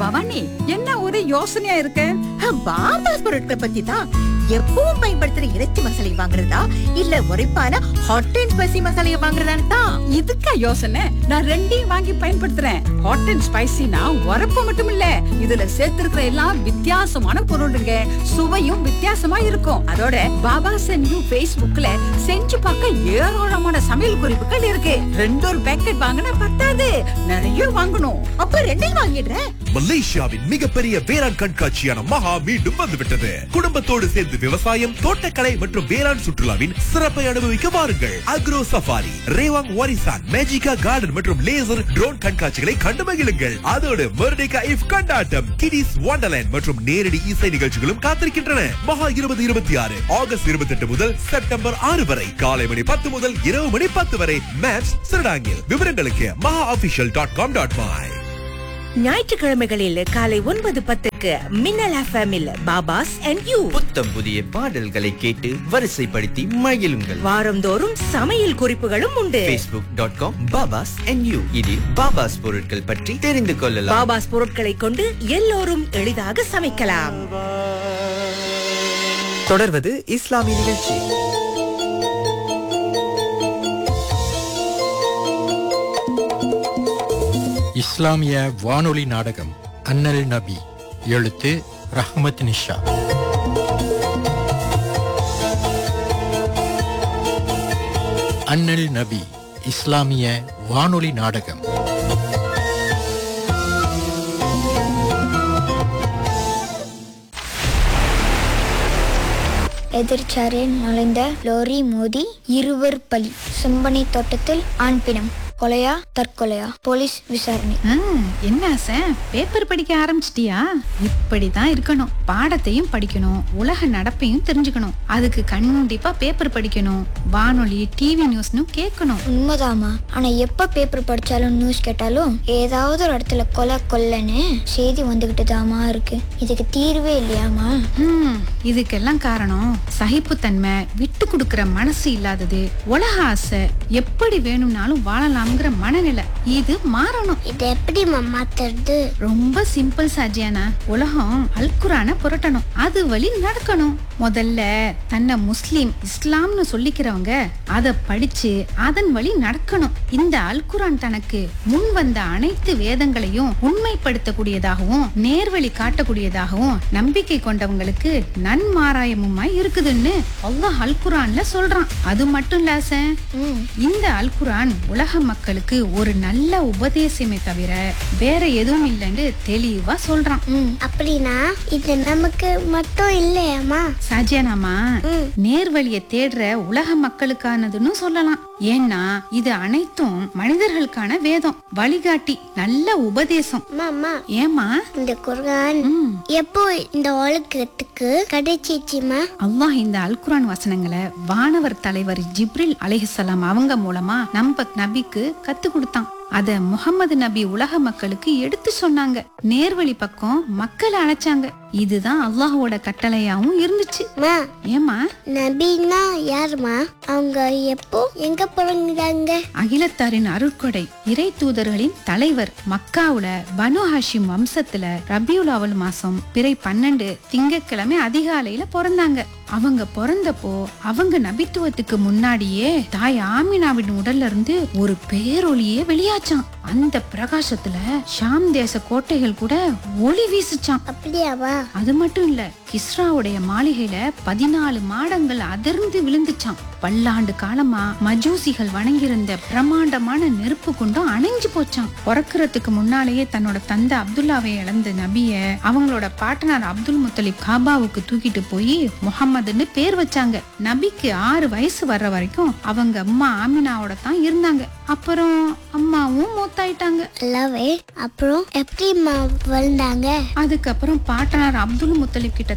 பவானி என்ன ஒரு யோசனையா இருக்க பாபாஸ் பொருட்களை பத்தி தான் எப்பவும் பயன்படுத்துற இறைச்சி மசாலை வாங்குறதா இல்ல உரைப்பான ஹாட் அண்ட் ஸ்பைசி மசாலையை வாங்குறதான்னு தான் இதுக்கா யோசனை நான் ரெண்டையும் வாங்கி பயன்படுத்துறேன் ஹாட் அண்ட் ஸ்பைசினா உரப்பு மட்டும் இல்ல இதுல சேர்த்திருக்கிற எல்லாம் வித்தியாசமான பொருளுங்க சுவையும் வித்தியாசமா இருக்கும் அதோட பாபா சென்யூ Facebookல செஞ்சு பார்க்க ஏராளமான சமையல் குறிப்புகள் இருக்கு ரெண்டு ஒரு பேக்கெட் வாங்கினா பத்தாது நிறைய வாங்கணும் அப்ப ரெண்டையும் வாங்கிடுறேன் மலேசியாவின் மிகப்பெரிய வேளாண் கண்காட்சியான மகா மீண்டும் வந்துவிட்டது குடும்பத்தோடு சேர்ந்து விவசாயம் தோட்டக்கலை மற்றும் வேளாண் சுற்றுலாவின் சிறப்பை அனுபவிக்க வாருங்கள் agro safari Rewang Warisan Magika garden மற்றும் லேசர் ட்ரோன் கண்காட்சிகளை கண்டு மகிழுங்கள் அதோடு மெர்டிகா இஃப் கொண்டாட்டம் கிடிஸ் வண்டர்லேண்ட் மற்றும் நேரடி இசை நிகழ்ச்சிகளும் காத்திருக்கின்றன மகா இருபது இருபத்தி ஆறு ஆகஸ்ட் இருபத்தி எட்டு முதல் செப்டம்பர் ஆறு வரை காலை மணி பத்து முதல் இரவு மணி பத்து வரை மேப்ஸ் சிறடாங்கில் விவரங்களுக்கு Maha official dot com dot my ஞாயிற்றுக்கிழமைகளில் காலை ஒன்பது பத்துக்கு மின்னல் எஃப்எம்மில் பாபாஸ் அண்ட் யூ புத்தம் புதிய பாடல்களை கேட்டு வரிசைப்படுத்தி மகிழுங்கள் வாரந்தோறும் சமையல் குறிப்புகளும் உண்டு facebook.com dot com Babas and you இதில் பாபாஸ் பொருட்கள் பற்றி தெரிந்து கொள்ளலாம் பாபாஸ் பொருட்களை கொண்டு எல்லோரும் எளிதாக சமைக்கலாம் தொடர்வது இஸ்லாமிய நிகழ்ச்சி இஸ்லாமிய வானொலி நாடகம் அன்னல் நபி எழுத்து ரஹ்மத் நிஷா அன்னல் நபி இஸ்லாமிய வானொலி நாடகம் எதிர்ச்சாரில் நுழைந்த லோரி மோதி இருவர் பலி செம்பனை தோட்டத்தில் ஆண் பிணம் கொலையா தற்கொலையா போலீஸ் விசாரணை ஆ, என்ன ஆசை பேப்பர் படிக்க ஆரம்பிச்சிட்டியா இப்படிதான் இருக்கணும் பாடத்தையும் படிக்கணும் உலக நடப்பையும் தெரிஞ்சுக்கணும் அதுக்கு கண்டிப்பா பேப்பர் படிக்கணும் வானொலி டிவி நியூஸ்னு கேட்கணும் உண்மைதாமா ஆனா எப்ப பேப்பர் படிச்சாலும் நியூஸ் கேட்டாலும் ஏதாவது ஒரு இடத்துல கொலை கொல்லன்னு செய்தி வந்துகிட்டு தாமா இருக்கு இதுக்கு தீர்வே இல்லையாமா ஹம், இதுக்கெல்லாம் காரணம் சகிப்புத்தன்மை விட்டு கொடுக்கிற மனசு இல்லாதது உலக ஆசை எப்படி வேணும்னாலும் வாழலாம்ங்கிற மனநிலை இது மாறணும் இது எப்படி மாத்துறது ரொம்ப சிம்பிள் சாஜியானா உலகம் அல்குரான புரட்டணும் அது வழி நடக்கணும் முதல்ல தன்னை முஸ்லிம் இஸ்லாம்னு சொல்லிக்கிறவங்க அத படிச்சு அதன் வழி நடக்கணும் இந்த அல்குரான் தனக்கு முன் வந்த அனைத்து வேதங்களையும் உண்மைப்படுத்தக்கூடியதாகவும் நேர்வழி காட்டக்கூடியதாகவும் நம்பிக்கை கொண்டவங்களுக்கு நன்மாராயமுமாய் இருக்குதுன்னு அல்லாஹ் அல்குரான்ல சொல்றான் அது மட்டும் இல்ல ஹசன். இந்த அல்குரான் உலக மக்களுக்கு ஒரு நல்ல உபதேசமே தவிர வேற எதுவும் இல்லைன்னு தெளிவா சொல்றான் ம் அப்படின்னா இது நமக்கு மட்டும் இல்லையாமா சாஜியானாமா நேர்வழியை தேடுற உலக மக்களுக்கானதுன்னு சொல்லலாம் ஏன்னா இது அனைத்தும் மனிதர்களுக்கான வேதம் வழிகாட்டி நல்ல உபதேசம் அம்மா ஏமா இந்த குர்ஆன் ம் எப்போ இந்த உலகத்துக்கு கிடைச்சிச்சுமா அல்லாஹ் இந்த அல்குரான் வசனங்களை வானவர் தலைவர் ஜிப்ரில் அலைஹிஸ்ஸலாம் அவங்க மூலமா நம்ம நபிக்கு கத்து கொடுத்தான் அத முகமது நபி உலக மக்களுக்கு எடுத்து சொன்னாங்க நேர்வழி பக்கம் மக்களை அழைச்சாங்க இதுதான் அல்லாஹ்வோட கட்டளையாவும் இருந்துச்சு மா ஏமா நபின்னா யாருமா அவங்க எப்போ எங்க பிறந்தாங்க அகிலத்தாரின் அருட்கொடை இறை தூதர்களின் தலைவர் மக்காவுல பனு ஹாஷிம் வம்சத்துல ரபியுல் அவல் மாசம் பிறை பன்னெண்டு திங்கட்கிழமை அதிகாலையில பிறந்தாங்க அவங்க பிறந்தப்போ அவங்க நபித்துவத்துக்கு முன்னாடியே தாய் ஆமினாவின் உடல்ல இருந்து ஒரு பேரொளியே வெளியாச்சான் அந்த பிரகாசத்துல ஷாம் தேச கோட்டைகள் கூட ஒளி வீசுச்சான் அப்படியாவா அது மட்டும் இல்ல கிஸ்ராவுடைய மாளிகையில பதினாலு மாடங்கள் அதிர்ந்து விழுந்துச்சான் பல்லாண்டு காலமா மஜூசிகள் வணங்கியிருந்த பிரம்மாண்டமான நெருப்பு குண்டம் அணைஞ்சு போச்சான் பிறக்கிறதுக்கு முன்னாலேயே தன்னோட தந்தை அப்துல்லாவை இழந்த நபிய அவங்களோட பாட்டனார் அப்துல் முத்தலிப் காபாவுக்கு தூக்கிட்டு போய் முகம்மதுன்னு பேர் வச்சாங்க நபிக்கு ஆறு வயசு வர்ற வரைக்கும் அவங்க அம்மா ஆமினாவோட தான் இருந்தாங்க அப்புறம் அம்மாவும் மூத்தாயிட்டாங்க அல்லவே அப்புறம் எப்படிம்மா வளர்ந்தாங்க அதுக்கப்புறம் பாட்டனார் அப்துல் முத்தலிப் கிட்ட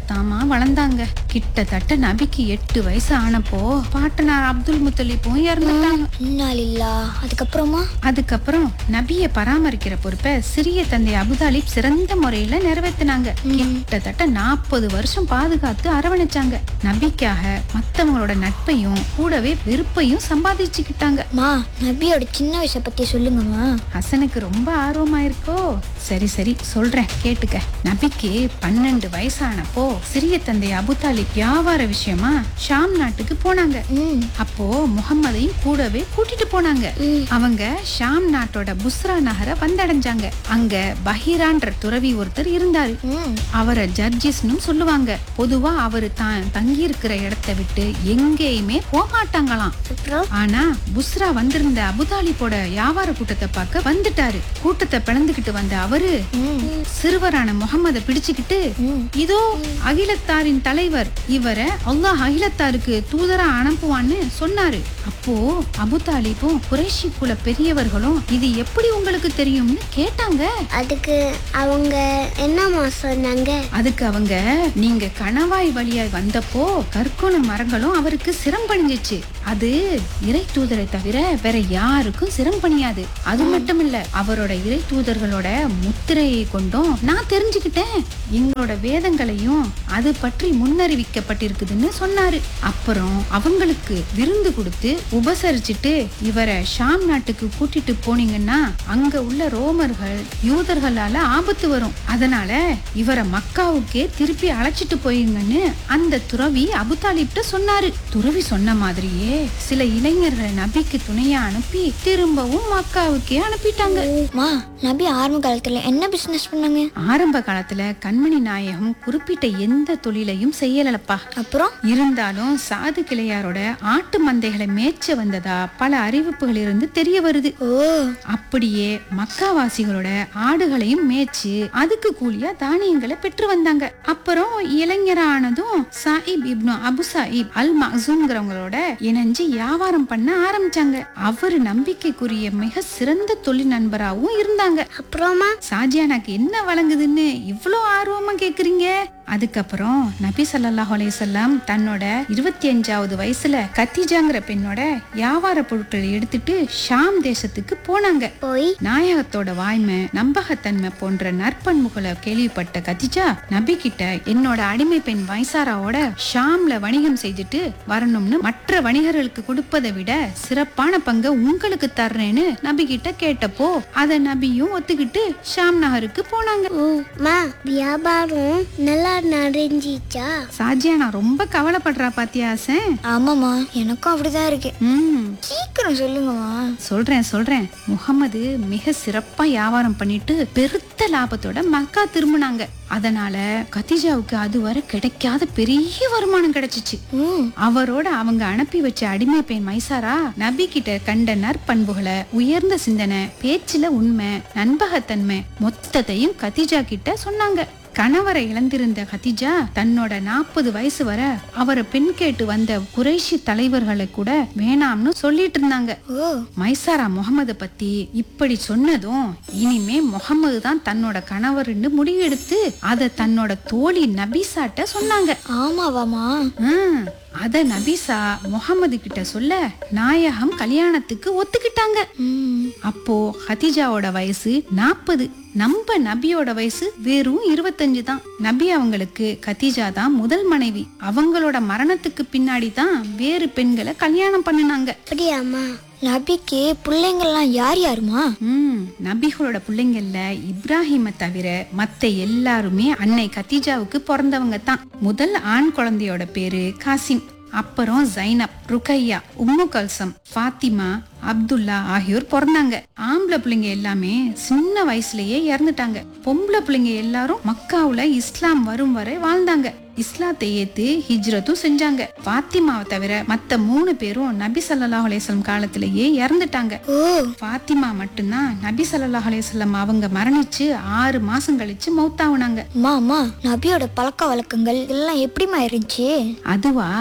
தாமா வளர்ந்தாங்க கிட்டத்தட்ட நபிக்கு எட்டு வயசு ஆனப்போ பாட்டனார் அப்துல் முத்தலிப்பும் இறந்துட்டாங்க இன்னாலில்லா அதுக்கப்புறமா அதுக்கப்புறம் நபியை பராமரிக்கிற பொறுப்பை சிறிய தந்தை அபுதாலிப் சிறந்த முறையில நிறைவேத்தினாங்க கிட்டத்தட்ட நாற்பது வருஷம் பாதுகாத்து அரவணைச்சாங்க நபிக்காக மத்தவங்களோட நட்பையும் கூடவே வெறுப்பையும் சம்பாதிச்சுக்கிட்டாங்க மா நபியோட சின்ன வயசை பத்தி சொல்லுங்கம்மா ஹசனுக்கு ரொம்ப ஆர்வமா இருக்கோ சரி சரி சொல்றேன் கேட்டுக்க நபிக்கு பன்னெண்டு வயசானப்போ சிறிய தந்தை அபுதாலிப் வியாபார விஷயமா ஷாம் நாட்டுக்கு போனாங்க ம் அப்போ முகம்மதையும் கூடவே கூட்டிட்டு போனாங்க அவங்க ஷாம் நாட்டோட புஸ்ரா நகரை வந்தடைஞ்சாங்க அங்க பஹீரான்ற துறவி ஒருத்தர் இருந்தாரு ம் அவரை ஜட்ஜிஸ்னு சொல்லுவாங்க பொதுவா அவரு தான் தங்கி இருக்கிற இடத்த விட்டு எங்கேயுமே போக மாட்டாங்களாம் அப்புறம் ஆனா புஸ்ரா வந்திருந்த அபுதாலிப்போட வியாபார கூட்டத்தை பார்க்க வந்துட்டாரு கூட்டத்தை பிளந்துகிட்டு வந்த அவரு சிறுவரான முகம்மத பிடிச்சுக்கிட்டு இதோ அகிலத்தாரின் தலைவர் இவரை அல்லாஹ் அகிலத்தாருக்கு தூதரா அனுப்புவான்னு சொன்னாரு அப்போ அபுதாலிப்பும் குறைஷி குல பெரியவர்களும் இது எப்படி உங்களுக்கு தெரியும்னு கேட்டாங்க அதுக்கு அவங்க என்னம்மா சொன்னாங்க அதுக்கு அவங்க நீங்க கணவாய் வழியாய் வந்தப்போ கற்கொண மரங்களும் அவருக்கு சிரம் பணிஞ்சிச்சு அது இறை தூதரை தவிர வேற யாருக்கும் சிரம் பணியாது அது மட்டும் இல்ல அவரோட இறை தூதர்களோட முத்திரையை கொண்டும் நான் தெரிஞ்சுக்கிட்டேன் எங்களோட வேதங்களையும் அது பற்றி முன்னறிவிக்கப்பட்டிருக்குதுன்னு சொன்னாரு அப்புறம் அவங்களுக்கு விருந்து கொடுத்து உபசரிச்சுட்டு இவரை ஷாம் நாட்டுக்கு கூட்டிட்டு போனீங்கன்னா அங்க உள்ள ரோமர்கள் யூதர்களால ஆபத்து வரும் அதனால இவரை மக்காவுக்கே திருப்பி அழைச்சிட்டு போயிருங்கன்னு அந்த துறவி அபுதாலிப்ட சொன்னாரு துறவி சொன்ன மாதிரியே சில இளைஞர்களை நபிக்கு துணையா அனுப்பி திரும்பவும் மக்காவுக்கே அனுப்பிட்டாங்க மா நபி ஆரம்ப காலத்துல என்ன பிசினஸ் பண்ணாங்க ஆரம்ப காலத்துல கண்மணி நாயகம் குறிப்பிட்ட எந்த தொழிலையும் செய்யலப்பா அப்புறம் இருந்தாலும் சாது கிளையாரோட ஆட்டு மந்தைகளை மேய்ச்ச வந்ததா பல அறிவிப்புகள் இருந்து தெரிய வருது ஓ அப்படியே மக்காவாசிகளோட ஆடுகளையும் மேய்ச்சு அதுக்கு கூலியா தானியங்களை பெற்று வந்தாங்க அப்புறம் இளைஞரானதும் சாயிப் இப்னு அபு சாயிப் அல் மக்சூம்ங்கிறவங்களோட இணைஞ்சு வியாபாரம் பண்ண ஆரம்பிச்சாங்க அவரு நம்பிக்கைக்குரிய மிக சிறந்த தொழில் நண்பராகவும் இருந்தாங்க அப்புறமா சாஜியானாக்கு என்ன வழங்குதுன்னு இவ்வளோ ஆர்வமா கேக்குறீங்க அதுக்கப்புறம் நபி ஸல்லல்லாஹு அலைஹி வஸல்லம் தன்னோட இருபத்தி அஞ்சாவது வயசுல கத்திஜாங்கிற பெண்ணோட வியாபார பொருட்களை எடுத்துட்டு ஷாம் தேசத்துக்கு போனாங்க போய் நாயகத்தோட வாய்மை நம்பகத்தன்மை போன்ற நற்பண்புகளை கேள்விப்பட்ட கத்திஜா நபி கிட்ட என்னோட அடிமை பெண் வைசாராவோட ஷாம்ல வணிகம் செய்துட்டு வரணும்னு மற்ற வணிகர்களுக்கு கொடுப்பதை விட சிறப்பான பங்கை உங்களுக்கு தர்றேன்னு நபி கிட்ட கேட்டப்போ அத நபியும் ஒத்துக்கிட்டு ஷாம் நகருக்கு போனாங்க மா வியாபாரம் நல்லா நடந்துச்சா சாஜியா நான் ரொம்ப கவலைப்படுறா பாத்தியாசன் ஆமாமா எனக்கும் அப்படிதான் இருக்கு ம் சீக்கிரம் சொல்லுங்கம்மா சொல்றேன் சொல்றேன் முகமது மிக சிறப்பா வியாபாரம் பண்ணிட்டு பெருத்த லாபத்தோட மக்கா திரும்பினாங்க அதனால கத்திஜாவுக்கு அதுவரை கிடைக்காத பெரிய வருமானம் கிடைச்சிச்சு ம் அவரோட அவங்க அனுப்பி வச்ச அடிமை பெண் மைசாரா நபி கிட்ட கண்ட நற்பண்புகளை உயர்ந்த சிந்தனை பேச்சுல உண்மை நண்பகத்தன்மை மொத்தத்தையும் கத்திஜா கிட்ட சொன்னாங்க கணவரை இழந்திருந்த கத்திஜா தன்னோட நாற்பது வயசு வரை அவரை பெண் கேட்டு வந்த குறைஷி தலைவர்களை கூட வேணாம்னு சொல்லிட்டு இருந்தாங்க ஓ மைசாரா முகமது பத்தி இப்படி சொன்னதும் இனிமே முகமது தான் தன்னோட கணவர்னு முடிவெடுத்து அத தன்னோட தோழி நபிசாட்ட சொன்னாங்க ஆமாவாமா ஹம், அத நபிசா முகமது கிட்ட சொல்ல நாயகம் கல்யாணத்துக்கு ஒத்துக்கிட்டாங்க ம் அப்போ ஹதிஜாவோட வயசு நாற்பது நம்ம நபியோட வயசு வெறும் இருபத்தஞ்சு தான் நபி அவங்களுக்கு கத்திஜா தான் முதல் மனைவி அவங்களோட மரணத்துக்கு பின்னாடி தான் வேறு பெண்களை கல்யாணம் பண்ணினாங்க அப்படியாம்மா நபிக்கு பிள்ளைங்கள்லாம் யார் யாருமா ம் நபிகளோட பிள்ளைங்கள்ல இப்ராஹிமை தவிர மத்த எல்லாருமே அன்னை கத்திஜாவுக்கு பிறந்தவங்க தான் முதல் ஆண் குழந்தையோட பேரு காசிம் அப்புறம் ஜைனப் ருக்கையா உம்மு கல்சம் ஃபாத்திமா அப்துல்லா ஆகியோர் பிறந்தாங்க ஆம்பளை பிள்ளைங்க எல்லாமே சின்ன வயசுலயே இறந்துட்டாங்க பொம்பளை பிள்ளைங்க எல்லாரும் மக்காவுல இஸ்லாம் வரும் வரை வாழ்ந்தாங்க இஸ்லாத்தை ஏத்து ஹிஜ்ரத்தும் செஞ்சாங்க ஃபாத்திமாவை தவிர மத்த மூணு பேரும் நபி ஸல்லல்லாஹு அலைஹி வஸல்லம் காலத்திலேயே இறந்துட்டாங்க ஓ ஃபாத்திமா மட்டும்தான் நபி ஸல்லல்லாஹு அலைஹி வஸல்லம் அவங்க மரணிச்சு ஆறு மாசம் கழிச்சு மௌத்தாவுனாங்க அம்மா அம்மா நபியோட பழக்க வழக்கங்கள் இதெல்லாம் எப்படிமா இருந்துச்சு அதுவா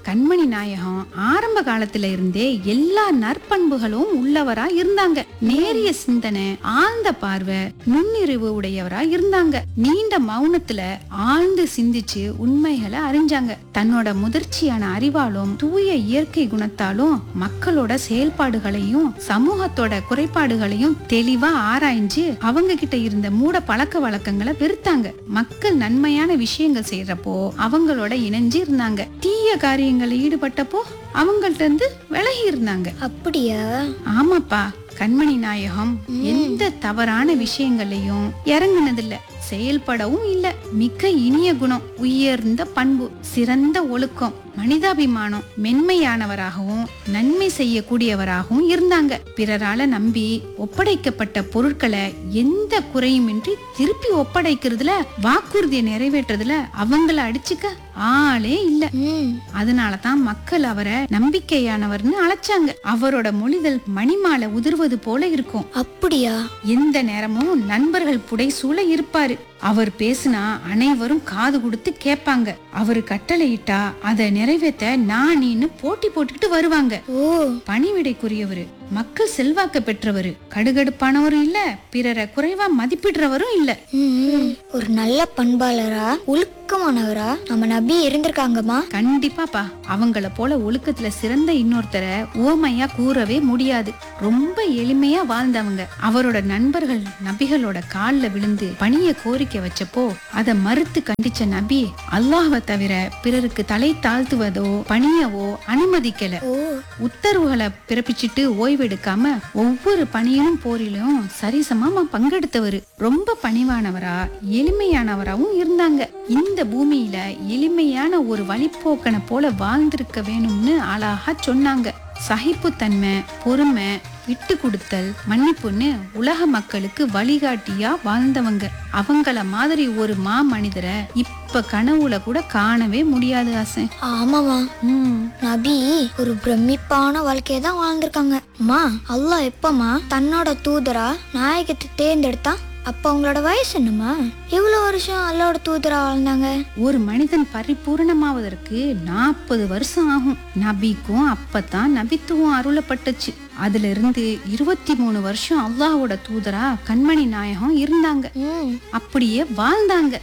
கண்மணி நாயகம் ஆரம்ப காலத்துல இருந்தே எல்லா நற்பண்புகளும் உள்ளவரா இருந்தாங்க நேரிய சிந்தனை ஆழ்ந்த பார்வை நுண்ணிறிவு உடையவரா இருந்தாங்க நீண்ட மௌனத்துல ஆழ்ந்து சிந்திச்சு உண்மைகளை அறிஞ்சாங்க தன்னோட முதிர்ச்சியான அறிவாலும் தூய இயற்கை குணத்தாலும் மக்களோட செயல்பாடுகளையும் சமூகத்தோட குறைபாடுகளையும் தெளிவா ஆராய்ஞ்சு அவங்க கிட்ட இருந்த மூட பழக்க வழக்கங்களை வெறுத்தாங்க மக்கள் நன்மையான விஷயங்கள் செய்யறப்போ அவங்களோட இணைஞ்சு இருந்தாங்க தீய காரியங்களில் ஈடுபட்டப்போ அவங்கள்ட்ட இருந்து விலகி இருந்தாங்க அப்படியா ஆமாப்பா கண்மணி நாயகம் எந்த தவறான விஷயங்களையும் இறங்குனதில்ல செயல்படவும் இல்ல மிக்க இனிய குணம் உயர்ந்த பண்பு சிறந்த ஒழுக்கம் மனிதாபிமானம் மென்மையானவராகவும் நன்மை செய்யக்கூடியவராகவும் இருந்தாங்க பிறரால நம்பி ஒப்படைக்கப்பட்ட பொருட்களை எந்த குறையுமின்றி திருப்பி ஒப்படைக்கிறதுல வாக்குறுதியை நிறைவேற்றுறதுல அவங்கள அடிச்சுக்க ஆளே இல்ல ம் அதனாலதான் மக்கள் அவரை நம்பிக்கையானவர்னு அழைச்சாங்க அவரோட மொழிதல் மணிமாலை உதிர்வது போல இருக்கும் அப்படியா எந்த நேரமும் நண்பர்கள் புடைசூழ இருப்பாரு அவர் பேசினா அனைவரும் காது கொடுத்து கேட்பாங்க அவரு கட்டளையிட்டா அதை நிறைவேத்த நான் நீன்னு போட்டி போட்டுக்கிட்டு வருவாங்க ஓ பணிவிடைக்குரியவரு மக்கள் செல்வாக்க பெற்றவரு கடுகடுப்பானவரும் இல்ல பிறரை குறைவா மதிப்பிடுறவரும் இல்ல ம், ம். ஒரு நல்ல பண்பாளரா ஒழுக்கமானவரா நம்ம நபி இருந்திருக்காங்கம்மா கண்டிப்பாப்பா அவங்கள போல ஒழுக்கத்துல சிறந்த இன்னொருத்தரை ஓமையா கூறவே முடியாது ரொம்ப எளிமையா வாழ்ந்தவங்க அவரோட நண்பர்கள் நபிகளோட கால்ல விழுந்து பணிய கோரிக்கை வச்சப்போ அதை மறுத்து கண்டிச்ச நபி அல்லாஹ்வை தவிர பிறருக்கு தலை தாழ்த்துவதோ பணியவோ அனுமதிக்கல ஓ உத்தரவுகளை பிறப்பிச்சிட்டு ஓய்வெடுக்காம ஒவ்வொரு பணியிலும் போரிலும் சரிசமமா பங்கெடுத்தவர் ரொம்ப பணிவானவரா எளிமையானவராவும் இருந்தாங்க இந்த பூமியில எளிமையான ஒரு வழிப்போக்கனை போல வாழ்ந்திருக்க வேணும்னு அழகா சொன்னாங்க சகிப்புத்தன்மை பொறுமை விட்டு கொடுத்தல் மன்னிப்புன்னு உலக மக்களுக்கு வழிகாட்டியா வாழ்ந்தவங்க அவங்கள மாதிரி ஒரு மா மனிதரை இப்ப கனவுல கூட காணவே முடியாது ஆசை ஆமாமா உம் நபி ஒரு பிரமிப்பான வாழ்க்கையை தான் வாழ்ந்திருக்காங்க அம்மா அல்லாஹ் எப்பமா தன்னோட தூதரா நாயகத்தை தேர்ந்தெடுத்தா அப்ப அவங்களோட வயசு என்னம்மா இவ்வளவு வருஷம் அல்லாவோட தூதரா வாழ்ந்தாங்க ஒரு மனிதன் பரிபூரணமாவதற்கு நாற்பது வருஷம் ஆகும் நபிக்கும் அப்பதான் நபித்துவம் அருளப்பட்டுச்சு அதுல இருந்து இருபத்தி மூணு வருஷம் அல்லாஹ்வோட தூதரா கண்மணி நாயகம் இருந்தாங்க ம் அப்படியே வாழ்ந்தாங்க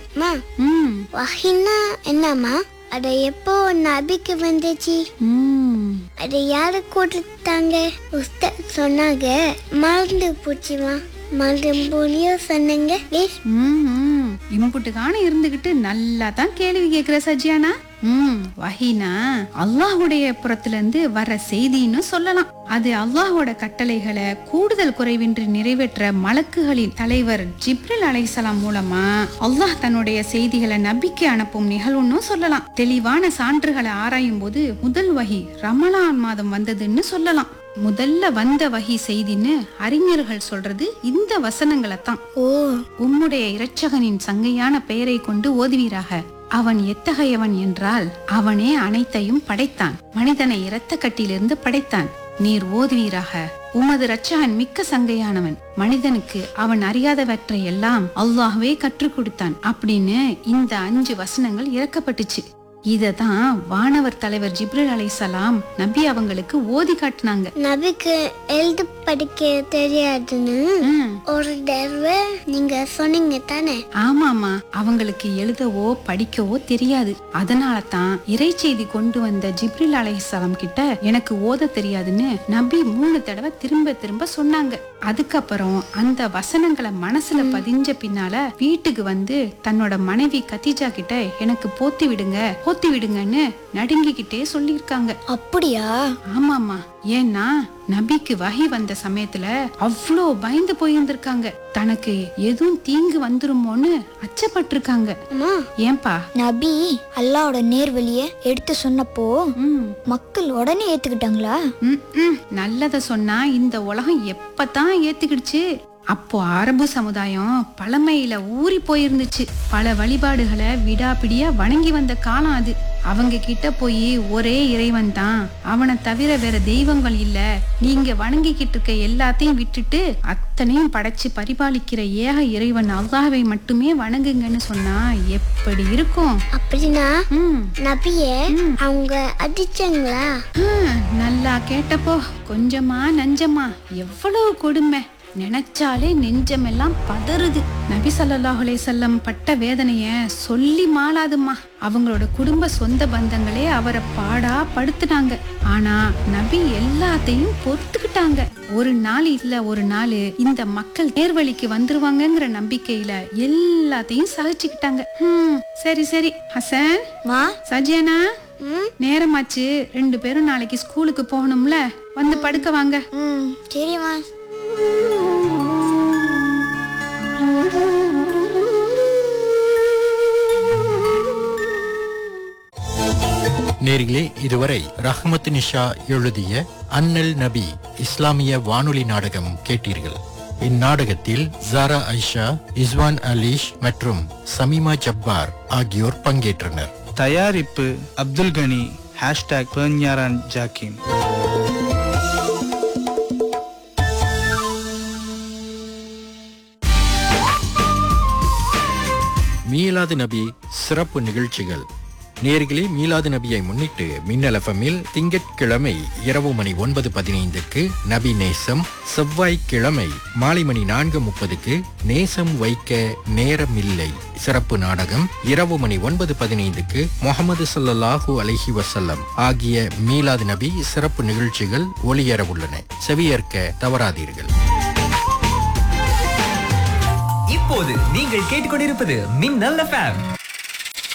ம் வஹினா என்னம்மா அத எப்போ நபிக்கு வந்துச்சு ம் அதை யாரு கொடுத்தாங்க உஸ்தாத் சொன்னாங்க மறந்து போச்சுமா மறந்து போலியும் சொன்னாங்க ப்ளீஸ் ம், ம். இம்புட்டுக்கான இருந்துகிட்டு நல்லா தான் கேள்வி கேக்குற சஜியானா ம் வஹீனா அல்லாஹ்வுடைய புறத்துல இருந்து வர செய்தின்னு சொல்லலாம் அது அல்லாஹ்வோட கட்டளைகளை கூடுதல் குறைவின்றி நிறைவேற்ற மலக்குகளின் தலைவர் ஜிப்ரில் அலைஹிஸ்ஸலாம் மூலமா அல்லாஹ் தன்னுடைய செய்திகளை நபிக்கு அனுப்பும் நிகழ்வுன்னு சொல்லலாம் தெளிவான சான்றுகளை ஆராயும் போது முதல் வகி ரமலான் மாதம் வந்ததுன்னு சொல்லலாம் முதல்ல வந்த வகி செய்தின்னு அறிஞர்கள் சொல்றது இந்த வசனங்களை தான் ஓ உம்முடைய இரட்சகனின் சங்கையான பெயரை கொண்டு ஓதுவீராக அவன் எத்தகையவன் என்றால் அவனே அனைத்தையும் படைத்தான் மனிதனை இரத்த கட்டிலிருந்து படைத்தான் நீர் ஓதுவீராக உமது இரட்சகன் மிக்க சங்கையானவன் மனிதனுக்கு அவன் அறியாதவற்றை எல்லாம் அல்லாஹ்வே கற்றுக் கொடுத்தான் அப்படின்னு இந்த அஞ்சு வசனங்கள் இறக்கப்பட்டுச்சு இததான் வானவர் தலைவர் ஜிப்ரில் அலைசலாம் நபி அவங்களுக்கு ஓதி காட்டினாங்க நபிக்கு எழுத படிக்க தெரியாதுன்னு ம். ஒரு தடவை நீங்க சொன்னீங்க தானே ஆமாமா அவங்களுக்கு எழுதவோ படிக்கவோ தெரியாது அதனால தான் இறைச்செய்தி கொண்டு வந்த ஜிப்ரில் அலைஹிஸ்ஸலாம் கிட்ட எனக்கு ஓத தெரியாதுன்னு நபி மூணு தடவை திரும்ப திரும்ப சொன்னாங்க அதுக்கப்புறம் அந்த வசனங்களை மனசுல பதிஞ்ச பின்னால வீட்டுக்கு வந்து தன்னோட மனைவி கத்திஜா கிட்ட எனக்கு போத்தி விடுங்க போத்தி விடுங்கன்னு நடுங்கிக்கிட்டே சொல்லியிருக்காங்க அப்படியா ஆமாமா ஏன்னா நபிக்கு வகை வந்த சமயத்துல அவ்வளோ பயந்து போயிருந்திருக்காங்க தனக்கு எதுவும் தீங்கு வந்துருமோன்னு அச்சப்பட்டிருக்காங்க அம்மா ஏன்பா நபி அல்லாவோட நேர்வழிய எடுத்து சொன்னப்போ ம் மக்கள் உடனே ஏத்துக்கிட்டாங்களா ம், ம். நல்லத சொன்னா இந்த உலகம் எப்பதான் ஏத்துக்கிடுச்சு அப்போ அரபு சமுதாயம் பழமையில ஊறி போயிருந்துச்சு பல வழிபாடுகளை விடாப்பிடியா வணங்கி வந்த காலம் அது அவங்க கிட்ட போய் ஒரே இறைவன் தான் அவனை தவிர வேற தெய்வங்கள் இல்ல நீங்க வணங்கிக்கிட்டு இருக்க எல்லாத்தையும் விட்டுட்டு அத்தனையும் படைச்சு பரிபாலிக்கிற ஏக இறைவன் அல்லாஹ்வை மட்டுமே வணங்குங்கன்னு சொன்னா எப்படி இருக்கும் அப்படின்னா ம் நபிய அவங்க அடிச்சாங்களா ஹம், நல்லா கேட்டப்போ கொஞ்சமா நஞ்சமா எவ்வளவு கொடுமை நினைச்சாலே நெஞ்சமெல்லாம் பதறுது நபி ஸல்லல்லாஹு அலைஹி வஸல்லம் பட்ட வேதனைய சொல்லி மாளாதும்மா அவங்களோட குடும்ப சொந்த பந்தங்களே அவரை பாடா படுத்துனாங்க ஆனா நபி எல்லாத்தையும் பொறுத்துக்கிட்டாங்க ஒரு நாள் இல்ல ஒரு நாள் இந்த மக்கள் நேர்வழிக்கு வந்துருவாங்கங்கிற நம்பிக்கையில எல்லாத்தையும் சகிச்சுக்கிட்டாங்க ஹம், சரி சரி ஹசன் மா சஜியானா நேரமாச்சு ரெண்டு பேரும் நாளைக்கு ஸ்கூலுக்கு போகணும்ல வந்து படுக்க வாங்க ம் சரிம்மா நேரிலே இதுவரை ரஹ்மத் நிஷா எழுதிய அன்னல் நபி இஸ்லாமிய வானொலி நாடகம் கேட்டீர்கள் இந்நாடகத்தில் ஜாரா ஐஷா இஸ்வான் அலீஷ் மற்றும் சமீமா ஜப்பார் ஆகியோர் பங்கேற்றனர் தயாரிப்பு அப்துல் கனி ஹேஷ்டாக் பெர்ஞாரான் ஜாக்கிம் மீலாது நபி சிறப்பு நிகழ்ச்சிகள் நேர்களே மீலாது நபியை முன்னிட்டு மின்னல் எஃப்எம்மில் திங்கட்கிழமை இரவு மணி ஒன்பது பதினைந்துக்கு நபி நேசம் செவ்வாய்க்கிழமை மாலை மணி நான்கு முப்பதுக்கு நேசம் வைக்க நேரமில்லை சிறப்பு நாடகம் இரவு மணி ஒன்பது பதினைந்துக்கு முகமது ஸல்லல்லாஹு அலைஹி வஸல்லம் ஆகிய மீலாது நபி சிறப்பு நிகழ்ச்சிகள் ஒளியர உள்ளன செவியேற்க தவறாதீர்கள் இப்போது நீங்கள் கேட்டுக்கொண்டிருப்பது மின்னல் எஃப்எம்